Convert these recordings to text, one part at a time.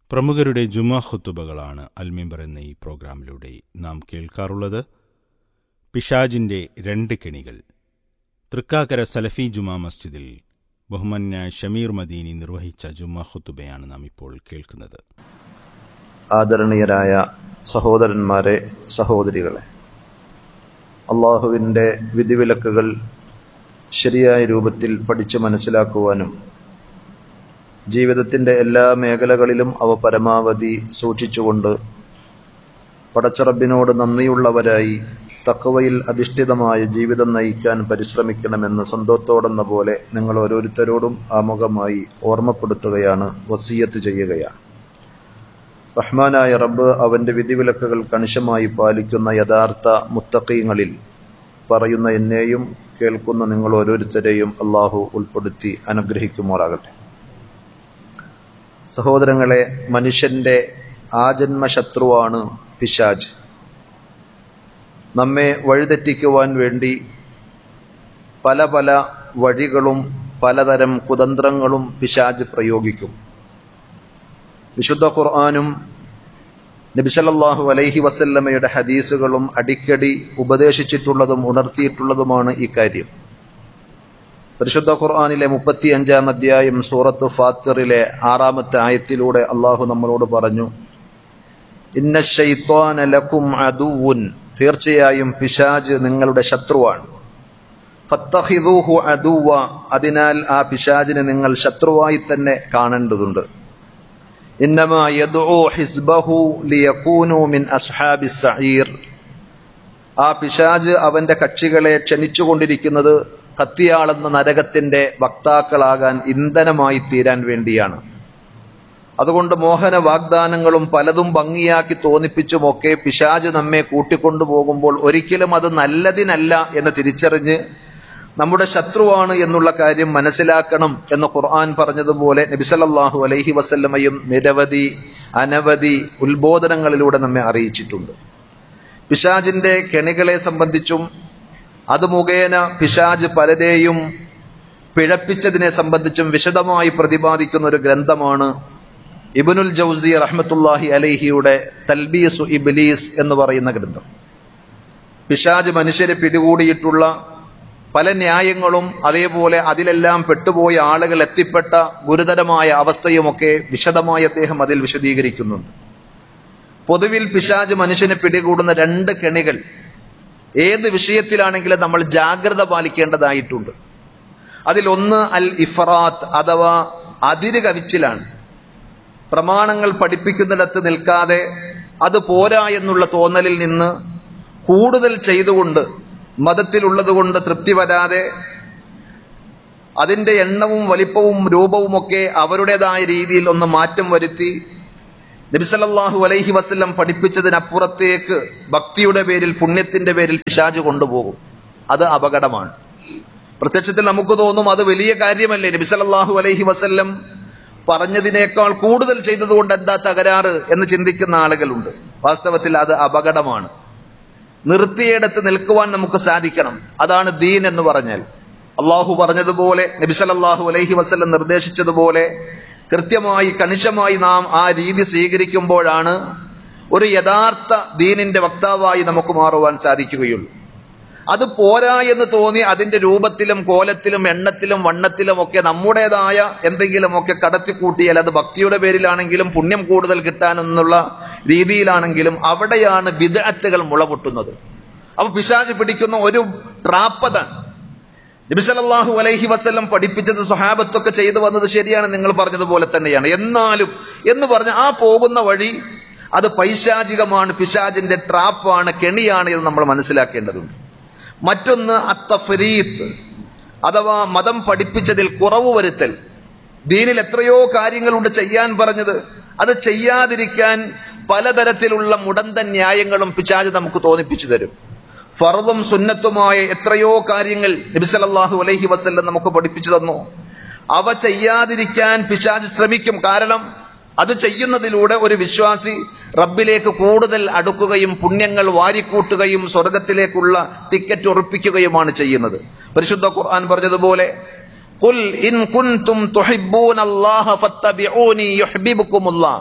പ്രമുഖരുടെ ജുമാ ഖുത്തുബകളാണ് അൽമിമ്പർ എന്ന ഈ പ്രോഗ്രാമിലൂടെ നാം കേൾക്കാറുള്ളത് പിശാജിന്റെ രണ്ട് കെണികൾ തൃക്കാക്കര സലഫി ജുമാ മസ്ജിദിൽ ബഹുമാന്യ ഷമീർ മദീനി നിർവഹിച്ച ജുമാ ഖുത്തുബയാണ് നാം ഇപ്പോൾ കേൾക്കുന്നത് ആദരണീയരായ സഹോദരന്മാരെ സഹോദരികളെ അള്ളാഹുവിൻ്റെ വിധിവിലക്കുകൾ ശരിയായ രൂപത്തിൽ പഠിച്ചു മനസ്സിലാക്കുവാനും ജീവിതത്തിൻ്റെ എല്ലാ മേഖലകളിലും അവ പരമാവധി സൂക്ഷിച്ചുകൊണ്ട് പടച്ചറബിനോട് നന്ദിയുള്ളവരായി തക്കവയിൽ അധിഷ്ഠിതമായ ജീവിതം നയിക്കാൻ പരിശ്രമിക്കണമെന്ന് സ്വന്തത്തോടെന്ന പോലെ നിങ്ങൾ ഓരോരുത്തരോടും ആമുഖമായി ഓർമ്മപ്പെടുത്തുകയാണ് വസീയത്ത് ചെയ്യുകയാണ് റഹ്മാനായ റബ്ബ് അവന്റെ വിധിവിലക്കുകൾ കണിശമായി പാലിക്കുന്ന യഥാർത്ഥ മുത്തക്കീങ്ങളിൽ പറയുന്ന എന്നെയും കേൾക്കുന്ന നിങ്ങൾ ഓരോരുത്തരെയും അള്ളാഹു ഉൾപ്പെടുത്തി അനുഗ്രഹിക്കുമാറാകട്ടെ സഹോദരങ്ങളെ മനുഷ്യന്റെ ആജന്മ ശത്രുവാണ് പിശാജ് നമ്മെ വഴിതെറ്റിക്കുവാൻ വേണ്ടി പല പല വഴികളും പലതരം കുതന്ത്രങ്ങളും പിശാജ് പ്രയോഗിക്കും വിശുദ്ധ ഖുർആാനും നബിസലല്ലാഹു അലൈഹി വസല്ലമയുടെ ഹദീസുകളും അടിക്കടി ഉപദേശിച്ചിട്ടുള്ളതും ഉണർത്തിയിട്ടുള്ളതുമാണ് ഇക്കാര്യം പരിശുദ്ധ ഖുർആാനിലെ മുപ്പത്തി അഞ്ചാം അധ്യായം സൂറത്ത് ഫാത്തിറിലെ ആറാമത്തെ ആയത്തിലൂടെ അള്ളാഹു നമ്മളോട് പറഞ്ഞു ഇന്ന ഷൈത്വാന ലക്കും അദുവുൻ തീർച്ചയായും പിശാജ് നിങ്ങളുടെ ശത്രുവാണ് ഫത്തഹിദൂഹു അദുവ അതിനാൽ ആ പിശാജിനെ നിങ്ങൾ ശത്രുവായി തന്നെ കാണേണ്ടതുണ്ട് ഇന്നമാ യദ്ഉ ഹിസ്ബഹു ലിയകൂനു മിൻ അസ്ഹാബി സഈർ ആ പിശാജ് അവന്റെ കക്ഷികളെ ക്ഷണിച്ചുകൊണ്ടിരിക്കുന്നത് കത്തിയാളെന്ന നരകത്തിന്റെ വക്താക്കളാകാൻ ഇന്ധനമായി തീരാൻ വേണ്ടിയാണ് അതുകൊണ്ട് മോഹന വാഗ്ദാനങ്ങളും പലതും ഭംഗിയാക്കി തോന്നിപ്പിച്ചുമൊക്കെ പിശാജ് നമ്മെ കൂട്ടിക്കൊണ്ടുപോകുമ്പോൾ ഒരിക്കലും അത് നല്ലതിനല്ല എന്ന് തിരിച്ചറിഞ്ഞ് നമ്മുടെ ശത്രുവാണ് എന്നുള്ള കാര്യം മനസ്സിലാക്കണം എന്ന് ഖുർആൻ പറഞ്ഞതുപോലെ നബിസല്ലാഹു അലൈഹി വസല്ലമയും നിരവധി അനവധി ഉത്ബോധനങ്ങളിലൂടെ നമ്മെ അറിയിച്ചിട്ടുണ്ട് പിശാജിന്റെ കെണികളെ സംബന്ധിച്ചും അത് മുഖേന പിശാജ് പലരെയും പിഴപ്പിച്ചതിനെ സംബന്ധിച്ചും വിശദമായി പ്രതിപാദിക്കുന്ന ഒരു ഗ്രന്ഥമാണ് ഇബനുൽ ജൗസി റഹ്മത്തുല്ലാഹി അലൈഹിയുടെ തൽബീസു ഇബ്ലീസ് എന്ന് പറയുന്ന ഗ്രന്ഥം പിശാജ് മനുഷ്യരെ പിടികൂടിയിട്ടുള്ള പല ന്യായങ്ങളും അതേപോലെ അതിലെല്ലാം പെട്ടുപോയ ആളുകൾ എത്തിപ്പെട്ട ഗുരുതരമായ അവസ്ഥയുമൊക്കെ വിശദമായി അദ്ദേഹം അതിൽ വിശദീകരിക്കുന്നുണ്ട് പൊതുവിൽ പിശാജ് മനുഷ്യനെ പിടികൂടുന്ന രണ്ട് കെണികൾ ഏത് വിഷയത്തിലാണെങ്കിലും നമ്മൾ ജാഗ്രത പാലിക്കേണ്ടതായിട്ടുണ്ട് അതിലൊന്ന് അൽ ഇഫറാത്ത് അഥവാ അതിര് കവിച്ചിലാണ് പ്രമാണങ്ങൾ പഠിപ്പിക്കുന്നിടത്ത് നിൽക്കാതെ അത് പോരാ എന്നുള്ള തോന്നലിൽ നിന്ന് കൂടുതൽ ചെയ്തുകൊണ്ട് മതത്തിലുള്ളത് കൊണ്ട് തൃപ്തി വരാതെ അതിന്റെ എണ്ണവും വലിപ്പവും രൂപവും ഒക്കെ അവരുടേതായ രീതിയിൽ ഒന്ന് മാറ്റം വരുത്തി നബിസലല്ലാഹു അലൈഹി വസ്ല്ലം പഠിപ്പിച്ചതിനപ്പുറത്തേക്ക് ഭക്തിയുടെ പേരിൽ പുണ്യത്തിന്റെ പേരിൽ പിശാജ് കൊണ്ടുപോകും അത് അപകടമാണ് പ്രത്യക്ഷത്തിൽ നമുക്ക് തോന്നും അത് വലിയ കാര്യമല്ലേ നബിസലല്ലാഹു അലൈഹി വസ്ല്ലം പറഞ്ഞതിനേക്കാൾ കൂടുതൽ ചെയ്തതുകൊണ്ട് എന്താ തകരാറ് എന്ന് ചിന്തിക്കുന്ന ആളുകളുണ്ട് വാസ്തവത്തിൽ അത് അപകടമാണ് നിർത്തിയിടത്ത് നിൽക്കുവാൻ നമുക്ക് സാധിക്കണം അതാണ് ദീൻ എന്ന് പറഞ്ഞാൽ അള്ളാഹു പറഞ്ഞതുപോലെ നബിസലല്ലാഹു അലൈഹി വസ്ല്ലം നിർദ്ദേശിച്ചതുപോലെ കൃത്യമായി കണിശമായി നാം ആ രീതി സ്വീകരിക്കുമ്പോഴാണ് ഒരു യഥാർത്ഥ ദീനിന്റെ വക്താവായി നമുക്ക് മാറുവാൻ സാധിക്കുകയുള്ളൂ അത് പോരാ എന്ന് തോന്നി അതിന്റെ രൂപത്തിലും കോലത്തിലും എണ്ണത്തിലും വണ്ണത്തിലും ഒക്കെ നമ്മുടേതായ എന്തെങ്കിലുമൊക്കെ കടത്തിക്കൂട്ടിയാൽ അത് ഭക്തിയുടെ പേരിലാണെങ്കിലും പുണ്യം കൂടുതൽ കിട്ടാനെന്നുള്ള രീതിയിലാണെങ്കിലും അവിടെയാണ് വിദഗ്ധകൾ മുളപൊട്ടുന്നത് അപ്പൊ പിശാജ് പിടിക്കുന്ന ഒരു ട്രാപ്പതാണ് നബിസലല്ലാഹു അലൈഹി വസ്ല്ലം പഠിപ്പിച്ചത് സ്വഹാബത്തൊക്കെ ചെയ്തു വന്നത് ശരിയാണ് നിങ്ങൾ പറഞ്ഞതുപോലെ തന്നെയാണ് എന്നാലും എന്ന് പറഞ്ഞ ആ പോകുന്ന വഴി അത് പൈശാചികമാണ് പിശാജിന്റെ ട്രാപ്പാണ് കെണിയാണ് എന്ന് നമ്മൾ മനസ്സിലാക്കേണ്ടതുണ്ട് മറ്റൊന്ന് അത്തഫരീത്ത് അഥവാ മതം പഠിപ്പിച്ചതിൽ കുറവ് വരുത്തൽ ദീനിൽ എത്രയോ കാര്യങ്ങളുണ്ട് ചെയ്യാൻ പറഞ്ഞത് അത് ചെയ്യാതിരിക്കാൻ പലതരത്തിലുള്ള മുടന്തൻ ന്യായങ്ങളും പിശാജ് നമുക്ക് തോന്നിപ്പിച്ചു തരും ഫറവും സുന്നത്തുമായ എത്രയോ കാര്യങ്ങൾ നബിസലല്ലാഹു അലൈഹി വസല്ലം നമുക്ക് പഠിപ്പിച്ചു തന്നു അവ ചെയ്യാതിരിക്കാൻ പിശാജ് ശ്രമിക്കും കാരണം അത് ചെയ്യുന്നതിലൂടെ ഒരു വിശ്വാസി റബ്ബിലേക്ക് കൂടുതൽ അടുക്കുകയും പുണ്യങ്ങൾ വാരിക്കൂട്ടുകയും സ്വർഗത്തിലേക്കുള്ള ടിക്കറ്റ് ഉറപ്പിക്കുകയുമാണ് ചെയ്യുന്നത് പരിശുദ്ധ ഖുർആൻ പറഞ്ഞതുപോലെ ഖുൽ ഇൻ കുൻതും തുഹിബ്ബൂന അല്ലാഹ ഫത്തബിഊനി യുഹ്ബിബുക്കുമുല്ലാഹ്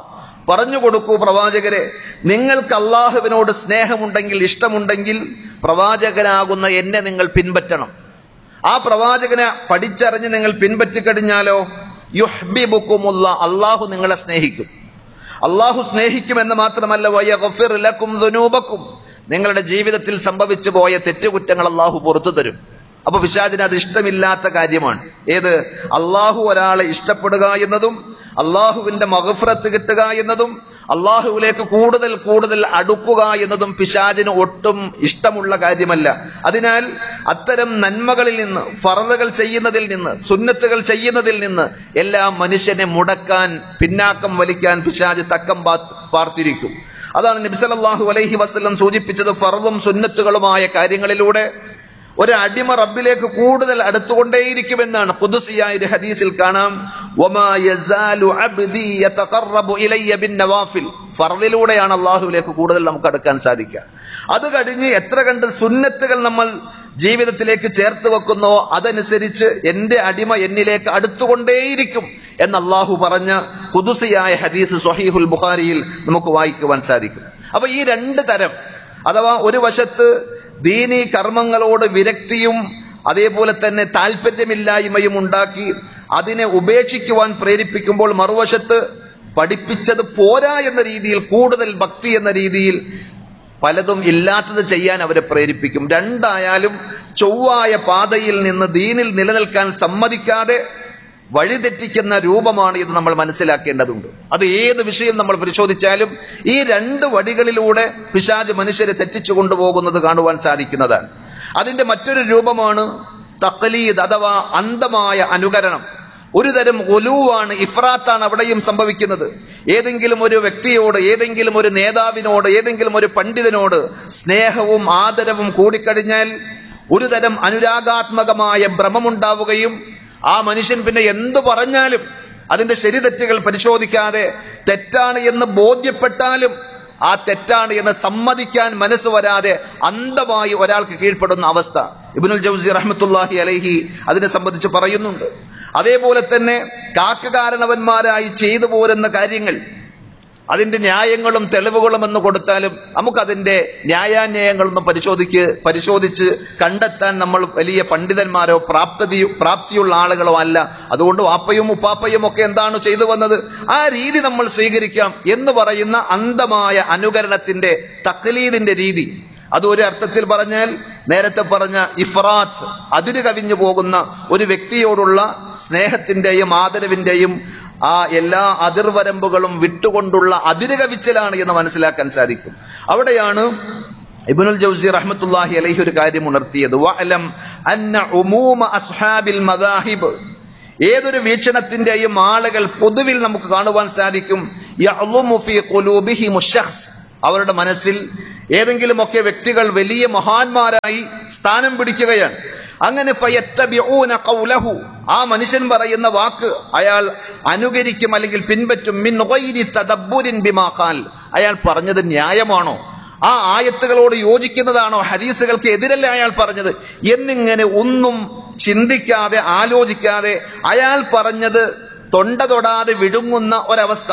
പറഞ്ഞു കൊടുക്കൂ പ്രവാചകരെ നിങ്ങൾക്ക് അള്ളാഹുവിനോട് സ്നേഹമുണ്ടെങ്കിൽ ഇഷ്ടമുണ്ടെങ്കിൽ പ്രവാചകനാകുന്ന എന്നെ നിങ്ങൾ പിൻപറ്റണം ആ പ്രവാചകനെ പഠിച്ചറിഞ്ഞ് നിങ്ങൾ പിൻപറ്റിക്കഴിഞ്ഞാലോ യുഹ്ബിബുക്കുമുള്ള അള്ളാഹു നിങ്ങളെ സ്നേഹിക്കും അള്ളാഹു സ്നേഹിക്കുമെന്ന് മാത്രമല്ല വയഗഫിർ ലക്കും ദുനൂബക്കും നിങ്ങളുടെ ജീവിതത്തിൽ സംഭവിച്ചു പോയ തെറ്റുകുറ്റങ്ങൾ അള്ളാഹു പുറത്തു തരും അപ്പൊ പിശാചിന് അത് ഇഷ്ടമില്ലാത്ത കാര്യമാണ് ഏത് അള്ളാഹു ഒരാളെ ഇഷ്ടപ്പെടുക എന്നതും അള്ളാഹുവിന്റെ മഹഫ്രത്ത് കിട്ടുക എന്നതും അള്ളാഹുവിലേക്ക് കൂടുതൽ കൂടുതൽ അടുക്കുക എന്നതും പിശാചിന് ഒട്ടും ഇഷ്ടമുള്ള കാര്യമല്ല അതിനാൽ അത്തരം നന്മകളിൽ നിന്ന് ഫറലുകൾ ചെയ്യുന്നതിൽ നിന്ന് സുന്നത്തുകൾ ചെയ്യുന്നതിൽ നിന്ന് എല്ലാം മനുഷ്യനെ മുടക്കാൻ പിന്നാക്കം വലിക്കാൻ പിശാജ് തക്കം പാ- പാർത്തിരിക്കും അതാണ് നബിസലല്ലാഹു അലൈഹി വസ്ലം സൂചിപ്പിച്ചത് ഫറലും സുന്നത്തുകളുമായ കാര്യങ്ങളിലൂടെ ഒരു അടിമ റബ്ബിലേക്ക് കൂടുതൽ അടുത്തുകൊണ്ടേയിരിക്കുമെന്നാണ് ഖുദ്സിയായ ഒരു ഹദീസിൽ കാണാം വമാ യസാലു അബ്ദി യതഖറബു ഇലയ്യ ബിന്നവാഫിൽ ഫർദിലൂടെയാണ് അള്ളാഹുവിലേക്ക് കൂടുതൽ നമുക്ക് അടുക്കാൻ സാധിക്കുക അത് കഴിഞ്ഞ് എത്ര കണ്ട് സുന്നത്തുകൾ നമ്മൾ ജീവിതത്തിലേക്ക് ചേർത്ത് വെക്കുന്നോ അതനുസരിച്ച് എന്റെ അടിമ എന്നിലേക്ക് അടുത്തുകൊണ്ടേയിരിക്കും എന്ന് അള്ളാഹു പറഞ്ഞ ഖുദുസിയായ ഹദീസ് സ്വഹീഹുൽ ബുഖാരിയിൽ നമുക്ക് വായിക്കുവാൻ സാധിക്കും അപ്പൊ ഈ രണ്ട് തരം അഥവാ ഒരു വശത്ത് ദീനീ കർമ്മങ്ങളോട് വിരക്തിയും അതേപോലെ തന്നെ താല്പര്യമില്ലായ്മയും ഉണ്ടാക്കി അതിനെ ഉപേക്ഷിക്കുവാൻ പ്രേരിപ്പിക്കുമ്പോൾ മറുവശത്ത് പഠിപ്പിച്ചത് പോരാ എന്ന രീതിയിൽ കൂടുതൽ ഭക്തി എന്ന രീതിയിൽ പലതും ഇല്ലാത്തത് ചെയ്യാൻ അവരെ പ്രേരിപ്പിക്കും രണ്ടായാലും ചൊവ്വായ പാതയിൽ നിന്ന് ദീനിൽ നിലനിൽക്കാൻ സമ്മതിക്കാതെ വഴിതെറ്റിക്കുന്ന രൂപമാണ് ഇത് നമ്മൾ മനസ്സിലാക്കേണ്ടതുണ്ട് അത് ഏത് വിഷയം നമ്മൾ പരിശോധിച്ചാലും ഈ രണ്ട് വഴികളിലൂടെ പിശാജ് മനുഷ്യരെ തെറ്റിച്ചു കൊണ്ടുപോകുന്നത് കാണുവാൻ സാധിക്കുന്നതാണ് അതിന്റെ മറ്റൊരു രൂപമാണ് തക്ലീദ് അഥവാ അന്ധമായ അനുകരണം ഒരു തരം ഒലുവാണ് ഇഫ്രാത്താണ് അവിടെയും സംഭവിക്കുന്നത് ഏതെങ്കിലും ഒരു വ്യക്തിയോട് ഏതെങ്കിലും ഒരു നേതാവിനോട് ഏതെങ്കിലും ഒരു പണ്ഡിതനോട് സ്നേഹവും ആദരവും കൂടിക്കഴിഞ്ഞാൽ ഒരു തരം അനുരാഗാത്മകമായ ഭ്രമമുണ്ടാവുകയും ആ മനുഷ്യൻ പിന്നെ എന്തു പറഞ്ഞാലും അതിന്റെ ശരിതെറ്റുകൾ പരിശോധിക്കാതെ തെറ്റാണ് എന്ന് ബോധ്യപ്പെട്ടാലും ആ തെറ്റാണ് എന്ന് സമ്മതിക്കാൻ മനസ്സ് വരാതെ അന്ധമായി ഒരാൾക്ക് കീഴ്പ്പെടുന്ന അവസ്ഥ ഇബ്നുൽ ജൗസി റഹ്മത്തുല്ലാഹി അലൈഹി അതിനെ സംബന്ധിച്ച് പറയുന്നുണ്ട് അതേപോലെ തന്നെ കാക്കകാരണവന്മാരായി ചെയ്തു പോരുന്ന കാര്യങ്ങൾ അതിന്റെ ന്യായങ്ങളും തെളിവുകളും എന്ന് കൊടുത്താലും നമുക്കതിന്റെ ന്യായാന്യായങ്ങളൊന്നും പരിശോധിക്ക് പരിശോധിച്ച് കണ്ടെത്താൻ നമ്മൾ വലിയ പണ്ഡിതന്മാരോ പ്രാപ്തി പ്രാപ്തിയുള്ള ആളുകളോ അല്ല അതുകൊണ്ട് വാപ്പയും ഉപ്പാപ്പയും ഒക്കെ എന്താണ് ചെയ്തു വന്നത് ആ രീതി നമ്മൾ സ്വീകരിക്കാം എന്ന് പറയുന്ന അന്ധമായ അനുകരണത്തിന്റെ തക്ലീദിന്റെ രീതി അത് ഒരു അർത്ഥത്തിൽ പറഞ്ഞാൽ നേരത്തെ പറഞ്ഞ ഇഫ്രാത്ത് അതിര് കവിഞ്ഞു പോകുന്ന ഒരു വ്യക്തിയോടുള്ള സ്നേഹത്തിന്റെയും ആദരവിന്റെയും ആ എല്ലാ അതിർവരമ്പുകളും വിട്ടുകൊണ്ടുള്ള അതിര് കവിച്ചലാണ് എന്ന് മനസ്സിലാക്കാൻ സാധിക്കും അവിടെയാണ് ഇബ്നുൽ ജൗസി റഹ്മത്തുള്ളാഹി അലൈഹി ഒരു കാര്യം ഉണർത്തിയത് വഅലം അന്ന ഉമൂമ അസ്ഹാബിൽ മദാഹിബ് ഏതൊരു വീക്ഷണത്തിന്റെയും ആളുകൾ പൊതുവിൽ നമുക്ക് കാണുവാൻ സാധിക്കും യഅ്ളുമു ഫീ ഖുലൂബിഹിമു ശഖ്സ് അവരുടെ മനസ്സിൽ ഏതെങ്കിലുമൊക്കെ വ്യക്തികൾ വലിയ മഹാന്മാരായി സ്ഥാനം പിടിക്കുകയാണ് അങ്ങനെ ഫയത്തബിഊന ഖൗലഹു ആ മനുഷ്യൻ പറയുന്ന വാക്ക് അയാൾ അനുകരിക്കും അല്ലെങ്കിൽ പിൻപറ്റും മിൻ ഗൈരി തദബ്ബുരിൻ ബിമാ ഖാൽ അയാൾ പറഞ്ഞത് ന്യായമാണോ ആ ആയത്തുകളോട് യോജിക്കുന്നതാണോ ഹദീസുകൾക്ക് എതിരല്ല അയാൾ പറഞ്ഞത് എന്നിങ്ങനെ ഒന്നും ചിന്തിക്കാതെ ആലോചിക്കാതെ അയാൾ പറഞ്ഞത് തൊണ്ട തൊടാതെ വിഴുങ്ങുന്ന ഒരവസ്ഥ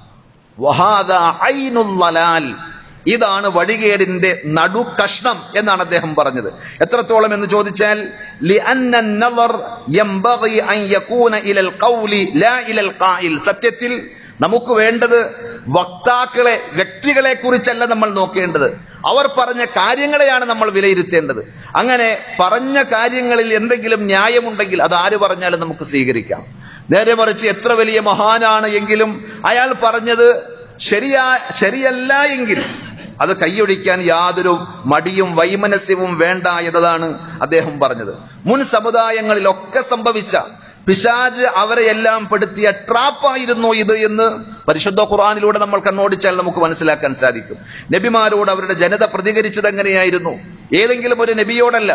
വഹാദ ഐനുൽ ലലാൽ ഇതാണ് വഴികേടിന്റെ നടു കഷ്ണം എന്നാണ് അദ്ദേഹം പറഞ്ഞത് എത്രത്തോളം എന്ന് ചോദിച്ചാൽ لأن النظر ينبغي أن يكون إلى القول لا إلى القائل സത്യത്തിൽ നമുക്ക് വേണ്ടത് വക്താക്കളെ വ്യക്തികളെ കുറിച്ചല്ല നമ്മൾ നോക്കേണ്ടത് അവർ പറഞ്ഞ കാര്യങ്ങളെയാണ് നമ്മൾ വിലയിരുത്തേണ്ടത് അങ്ങനെ പറഞ്ഞ കാര്യങ്ങളിൽ എന്തെങ്കിലും ന്യായമുണ്ടെങ്കിൽ അത് ആര് പറഞ്ഞാലും നമുക്ക് സ്വീകരിക്കാം നേരെ മറിച്ച് എത്ര വലിയ മഹാനാണ് എങ്കിലും അയാൾ പറഞ്ഞത് ശരിയാ ശരിയല്ല എങ്കിൽ അത് കൈയൊഴിക്കാൻ യാതൊരു മടിയും വൈമനസ്യവും വേണ്ട എന്നതാണ് അദ്ദേഹം പറഞ്ഞത് മുൻ സമുദായങ്ങളിലൊക്കെ സംഭവിച്ച പിശാജ് അവരെ എല്ലാം പെടുത്തിയ ട്രാപ്പായിരുന്നു ഇത് എന്ന് പരിശുദ്ധ ഖുർആാനിലൂടെ നമ്മൾ കണ്ണോടിച്ചാൽ നമുക്ക് മനസ്സിലാക്കാൻ സാധിക്കും നബിമാരോട് അവരുടെ ജനത പ്രതികരിച്ചത് എങ്ങനെയായിരുന്നു ഏതെങ്കിലും ഒരു നബിയോടല്ല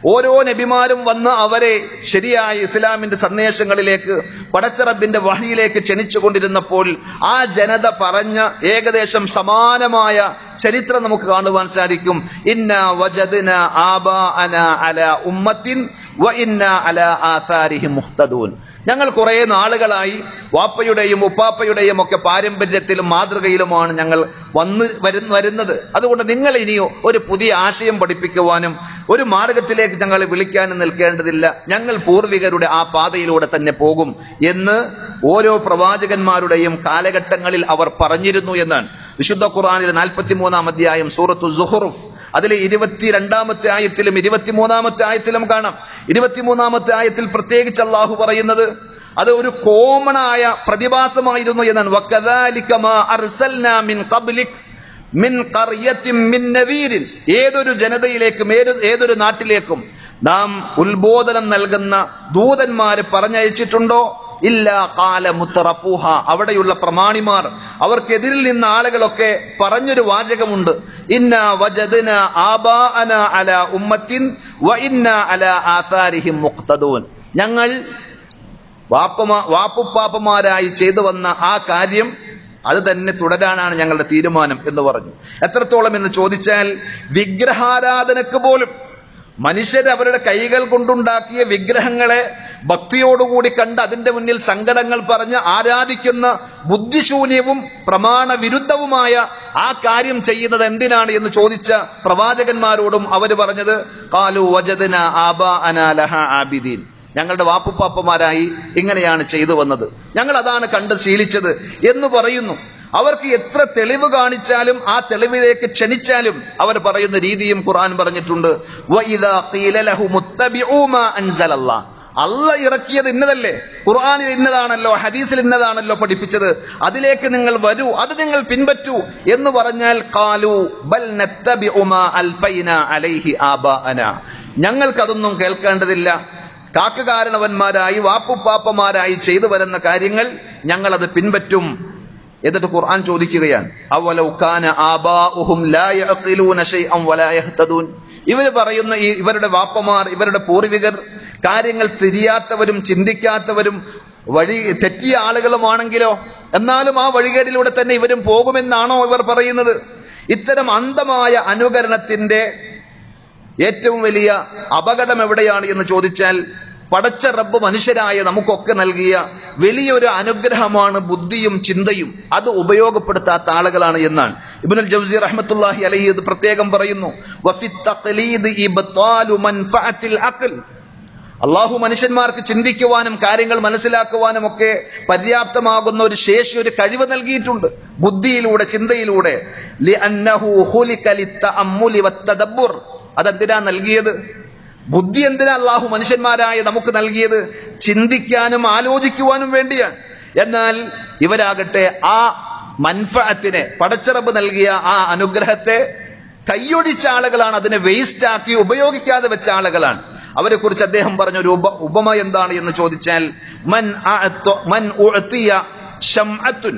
ഓരോ നബിമാരും വന്ന് അവരെ ശരിയായ ഇസ്ലാമിന്റെ സന്ദേശങ്ങളിലേക്ക് പടച്ചറബിന്റെ വഹിയിലേക്ക് ക്ഷണിച്ചുകൊണ്ടിരുന്നപ്പോൾ ആ ജനത പറഞ്ഞ ഏകദേശം സമാനമായ ചരിത്രം നമുക്ക് കാണുവാൻ സാധിക്കും ഇന്ന വജദ്ന ആബാഅന അല ഉമ്മത്തിൻ വ ഇന്ന അല ആഥാരിഹിം മുഹ്തദൂൻ ഞങ്ങൾ കുറെ നാളുകളായി വാപ്പയുടെയും ഉപ്പാപ്പയുടെയും ഒക്കെ പാരമ്പര്യത്തിലും മാതൃകയിലുമാണ് ഞങ്ങൾ വന്ന് വരുന്ന വരുന്നത് അതുകൊണ്ട് നിങ്ങൾ ഇനിയോ ഒരു പുതിയ ആശയം പഠിപ്പിക്കുവാനും ഒരു മാർഗത്തിലേക്ക് ഞങ്ങളെ വിളിക്കാനും നിൽക്കേണ്ടതില്ല ഞങ്ങൾ പൂർവികരുടെ ആ പാതയിലൂടെ തന്നെ പോകും എന്ന് ഓരോ പ്രവാചകന്മാരുടെയും കാലഘട്ടങ്ങളിൽ അവർ പറഞ്ഞിരുന്നു എന്നാണ് വിശുദ്ധ ഖുർആാനിലെ നാൽപ്പത്തി മൂന്നാം അധ്യായം സൂറത്തു സുഹറുഫ് അതിലെ ഇരുപത്തിരണ്ടാമത്തെ ആയത്തിലും ഇരുപത്തിമൂന്നാമത്തെ ആയത്തിലും കാണാം ഇരുപത്തിമൂന്നാമത്തെ ആയത്തിൽ പ്രത്യേകിച്ച് അള്ളാഹു പറയുന്നത് അത് ഒരു കോമണായ പ്രതിഭാസമായിരുന്നു എന്നാണ് വക്കദാലിക മാ അർസൽനാ മിൻ ഖബ്ലിക് മിൻ ഖർയത്തിൻ മിൻ നദീരിൻ ഏതൊരു ജനതയിലേക്കും ഏത് ഏതൊരു നാട്ടിലേക്കും നാം ഉത്ബോധനം നൽകുന്ന ദൂതന്മാരെ പറഞ്ഞയച്ചിട്ടുണ്ടോ ഇല്ല കാല മുത്തറഫൂഹ അവിടെയുള്ള പ്രമാണിമാർ അവർക്കെതിരിൽ നിന്ന ആളുകളൊക്കെ പറഞ്ഞൊരു വാചകമുണ്ട് ഇന്ന വജദ്ന ആബാഅന അല ഉമ്മത്തിൻ വ ഇന്ന അല ആഥാരിഹിം മുഖ്തദൂൻ ഞങ്ങൾ വാപ്പമാ വാപ്പുപ്പാപ്പമാരായി ചെയ്തു വന്ന ആ കാര്യം അത് തന്നെ തുടരാനാണ് ഞങ്ങളുടെ തീരുമാനം എന്ന് പറഞ്ഞു എത്രത്തോളം എന്ന് ചോദിച്ചാൽ വിഗ്രഹാരാധനക്ക് പോലും മനുഷ്യർ അവരുടെ കൈകൾ കൊണ്ടുണ്ടാക്കിയ വിഗ്രഹങ്ങളെ ഭക്തിയോടുകൂടി കണ്ട് അതിന്റെ മുന്നിൽ സങ്കടങ്ങൾ പറഞ്ഞ് ആരാധിക്കുന്ന ബുദ്ധിശൂന്യവും പ്രമാണ വിരുദ്ധവുമായ ആ കാര്യം ചെയ്യുന്നത് എന്തിനാണ് എന്ന് ചോദിച്ച പ്രവാചകന്മാരോടും അവർ പറഞ്ഞത് കാലു വജദന ആബ അനാലഹ ആബിദീൻ ഞങ്ങളുടെ വാപ്പുപ്പാപ്പമാരായി ഇങ്ങനെയാണ് ചെയ്തു വന്നത് ഞങ്ങൾ അതാണ് കണ്ട് ശീലിച്ചത് എന്ന് പറയുന്നു അവർക്ക് എത്ര തെളിവ് കാണിച്ചാലും ആ തെളിവിലേക്ക് ക്ഷണിച്ചാലും അവർ പറയുന്ന രീതിയും ഖുർആൻ പറഞ്ഞിട്ടുണ്ട് വഇദാ ഖീല ലഹും ഇത്തബിഊ മാ അൻസലല്ലാഹ് അല്ല ഇറക്കിയത് ഇന്നതല്ലേ ഖുർആനിൽ ഇന്നതാണല്ലോ ഹദീസിൽ ഇന്നതാണല്ലോ പഠിപ്പിച്ചത് അതിലേക്ക് നിങ്ങൾ വരൂ അത് നിങ്ങൾ പിൻപറ്റൂ എന്ന് പറഞ്ഞാൽ കാലു ബൽ നത്തബിഉ മാ അൽഫൈന അലൈഹി ആബാഅന ഞങ്ങൾക്കതൊന്നും കേൾക്കേണ്ടതില്ല കാക്കകാരണവന്മാരായി വാപ്പുപ്പാപ്പമാരായി ചെയ്തു വരുന്ന കാര്യങ്ങൾ ഞങ്ങൾ അത് പിൻപറ്റും എന്നിട്ട് ഖുർആൻ ചോദിക്കുകയാണ് അവലൗ കാന ആബാഉഹും ലാ യഅഖിലൂന ശൈഅൻ വലാ യഹ്തദൂൻ ഇവർ പറയുന്ന ഈ ഇവരുടെ വാപ്പമാർ ഇവരുടെ പൂർവികർ കാര്യങ്ങൾ തിരിയാത്തവരും ചിന്തിക്കാത്തവരും വഴി തെറ്റിയ ആളുകളുമാണെങ്കിലോ എന്നാലും ആ വഴികേടിലൂടെ തന്നെ ഇവരും പോകുമെന്നാണോ ഇവർ പറയുന്നത് ഇത്തരം അന്ധമായ അനുകരണത്തിന്റെ ഏറ്റവും വലിയ അപകടം എവിടെയാണ് എന്ന് ചോദിച്ചാൽ പടച്ച റബ്ബ് മനുഷ്യരായ നമുക്കൊക്കെ നൽകിയ വലിയൊരു അനുഗ്രഹമാണ് ബുദ്ധിയും ചിന്തയും അത് ഉപയോഗപ്പെടുത്താത്ത ആളുകളാണ് എന്നാണ് ഇബ്നുൽ ജൗസി റഹ്മത്തുള്ളാഹി അലൈഹി ഇത് പ്രത്യേകം പറയുന്നു വഫി തഖ്ലീദ് ഇബ്താലു മൻഫഅത്തിൽ അഖൽ അള്ളാഹു മനുഷ്യന്മാർക്ക് ചിന്തിക്കുവാനും കാര്യങ്ങൾ മനസ്സിലാക്കുവാനും ഒക്കെ പര്യാപ്തമാകുന്ന ഒരു ശേഷി ഒരു കഴിവ് നൽകിയിട്ടുണ്ട് ബുദ്ധിയിലൂടെ ചിന്തയിലൂടെ ലിഅന്നഹു ഖുലിക ലിത്തഅമ്മുലി വത്തദബ്ബുർ അതെന്തിനാ നൽകിയത് ബുദ്ധി എന്തിനാ അള്ളാഹു മനുഷ്യന്മാരായ നമുക്ക് നൽകിയത് ചിന്തിക്കാനും ആലോചിക്കുവാനും വേണ്ടിയാണ് എന്നാൽ ഇവരാകട്ടെ ആ മൻഫഅത്തിനെ പടച്ചിറപ്പ് നൽകിയ ആ അനുഗ്രഹത്തെ കൈയൊടിച്ച ആളുകളാണ് അതിനെ വേസ്റ്റ് ആക്കി ഉപയോഗിക്കാതെ വെച്ച ആളുകളാണ് അവരെ കുറിച്ച് അദ്ദേഹം പറഞ്ഞ ഒരു ഉപ ഉപമ എന്താണ് എന്ന് ചോദിച്ചാൽ മൻ അഅത്ത- മൻ ഉഅ്തിയ ശംഅത്തുൻ